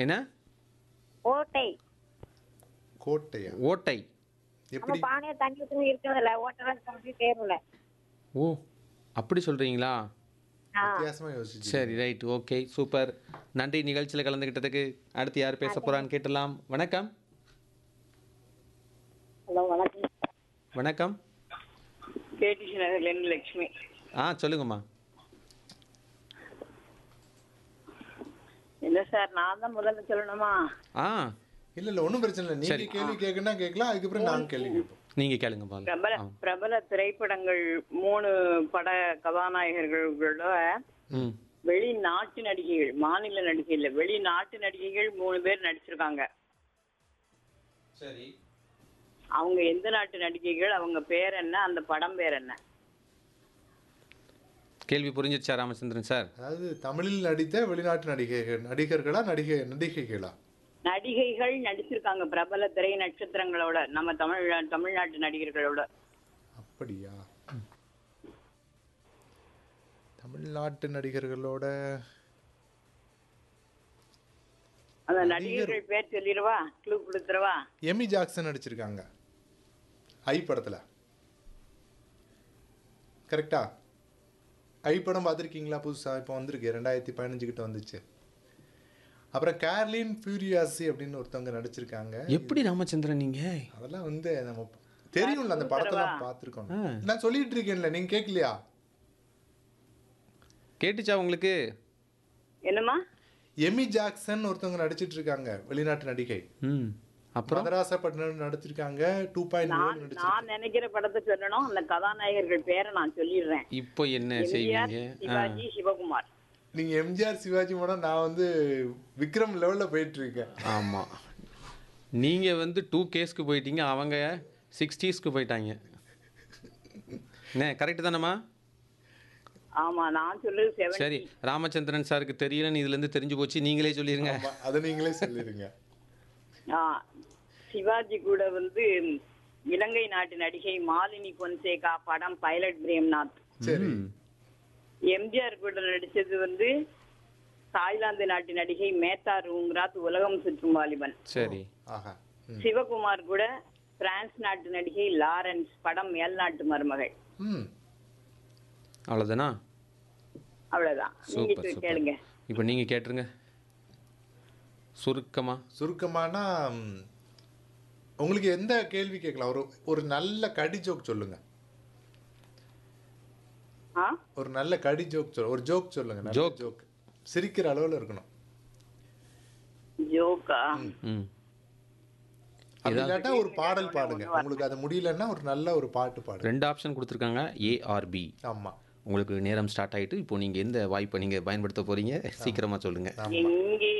என்ன ஓட்டை கோட்டையா ஓட்டை நம்ம எப்படி பானையை தண்ணி ஊற்றி இருக்கிறதுல ஓட்டெல்லாம் சொல்லி தேர்வுல ஓ அப்படி சொல்கிறீங்களா ஆ வித்தியாசமா யோசிச்சு சரி ரைட் ஓகே சூப்பர் நன்றி நிகழ்ச்சியில் கலந்துக்கிட்டதுக்கு அடுத்து யார் பேச போகிறான்னு கேட்டலாம் வணக்கம் ஹலோ வணக்கம் வணக்கம் கேடிசி நகர்லேருந்து லட்சுமி ஆ சொல்லுங்கம்மா இல்ல சார் நான் தான் முதல்ல சொல்லணுமா ஆ இல்ல இல்ல ஒண்ணும் பிரச்சனை இல்லை நீங்க கேள்வி கேட்கணும்னா கேட்கலாம் அதுக்கப்புறம் நாங்க கேள்வி கேட்போம் நீங்கள் கேளுங்க பால் பிரபல பிரபல திரைப்படங்கள் மூணு பட கதாநாயகர்களோட ம் வெளிநாட்டு நடிகைகள் மாநில நடிகை இல்ல வெளிநாட்டு நடிகைகள் மூணு பேர் நடிச்சிருக்காங்க சரி அவங்க எந்த நாட்டு நடிகைகள் அவங்க பேர் என்ன அந்த படம் பேர் என்ன கேள்வி புரிஞ்சிருச்சா ராமச்சந்திரன் சார் அதாவது தமிழில் நடித்த வெளிநாட்டு நடிகைகள் நடிகர்களா நடிகை நடிகைகளா நடிகைகள் நடிச்சிருக்காங்க பிரபல திரை நட்சத்திரங்களோட நம்ம தமிழ் தமிழ்நாட்டு நடிகர்களோட அப்படியா தமிழ்நாட்டு நடிகர்களோட அந்த நடிகர்கள் பேர் சொல்லிடுவா க்ளூ கொடுத்துருவா எமி ஜாக்சன் நடிச்சிருக்காங்க ஐ படத்துல கரெக்டா ஐ படம் பார்த்துருக்கீங்களா புதுசா இப்போ வந்திருக்கு ரெண்டாயிரத்தி பதினஞ்சு கிட்ட வந்துச்சு அப்புறம் கேர்லின் ஃபியூரியாசி அப்படின்னு ஒருத்தவங்க நடிச்சிருக்காங்க எப்படி ராமச்சந்திரன் நீங்கள் அதெல்லாம் வந்து நம்ம தெரியும்ல அந்த படத்தெல்லாம் பார்த்துருக்கோம் நான் சொல்லிட்டு இருக்கேன்ல நீங்க கேட்கலையா கேட்டுச்சா உங்களுக்கு என்னம்மா எமி ஜாக்சன் ஒருத்தவங்க நடிச்சிட்டு இருக்காங்க வெளிநாட்டு நடிகை ம் அப்புறம் மதராசப்பட்டினம் நடிச்சிருக்காங்க டூ பாயிண்ட் நான் நான் நினைக்கிற படத்தை சொல்லணும் அந்த கதாநாயகர்கள் பேரை நான் சொல்லிடுறேன் இப்போ என்ன எம்ஜிஆர் செய்வீங்க ஆ சிவாஜி சிவகுமார் நீங்க எம்ஜிஆர் சிவாஜி படம் நான் வந்து விக்ரம் லெவல்ல போயிட்டு இருக்கேன் ஆமாம் நீங்கள் வந்து டூ கேஸ்க்கு போயிட்டீங்க அவங்க சிக்ஸ்டீஸ்க்கு போயிட்டாங்க என்ன கரெக்டு தானேம்மா ஆமா நான் சொல்றது செவன் சரி ராமச்சந்திரன் சாருக்கு தெரியலன்னு இதுலேருந்து தெரிஞ்சு போச்சு நீங்களே சொல்லிடுங்க ஆமா, அதை நீங்களே சொல்லிடுங்க சிவாஜி கூட வந்து இலங்கை நாட்டு நடிகை மாலினி பொன்சேகா படம் பைலட் பிரேம்நாத் சரி எம்ஜிஆர் கூட நடிச்சது வந்து தாய்லாந்து நாட்டு நடிகை மேத்தா ரூங்ராத் உலகம் சுற்றும் வாலிபன் சரி ஆஹா ம். சிவகுமார் கூட பிரான்ஸ் நாட்டு நடிகை லாரன்ஸ் படம் மேல் நாட்டு மருமகள் ம் அவ்வளோதானா அவ்வளவுதான் நீங்க சூப்பர் இப்ப சூப்பர் கேளுங்க இப்போ நீங்கள் கேட்டுருங்க சுருக்கமா சுருக்கமானா ம், உங்களுக்கு எந்த கேள்வி கேட்கலாம் ஒரு ஒரு நல்ல கடி ஜோக் சொல்லுங்க ஆ ஒரு நல்ல கடி ஜோக் சொல்லுங்க ஒரு ஜோக் சொல்லுங்க நல்ல Joke. ஜோக் சிரிக்கிற அளவுல இருக்கணும் ஜோக்கா ம் அப்படி இல்லாட்டா ஒரு பாடல் பாடுங்க உங்களுக்கு அது முடியலன்னா ஒரு நல்ல ஒரு பாட்டு பாடுங்க ரெண்டு ஆப்ஷன் கொடுத்துருக்காங்க ஏஆர்பி ஆமா உங்களுக்கு நேரம் ஸ்டார்ட் ஆயிட்டு இப்போ நீங்கள் எந்த வாய்ப்பை நீங்கள் பயன்படுத்த போறீங்க சீக்கிரமாக சொல்லுங்கள் எங்கே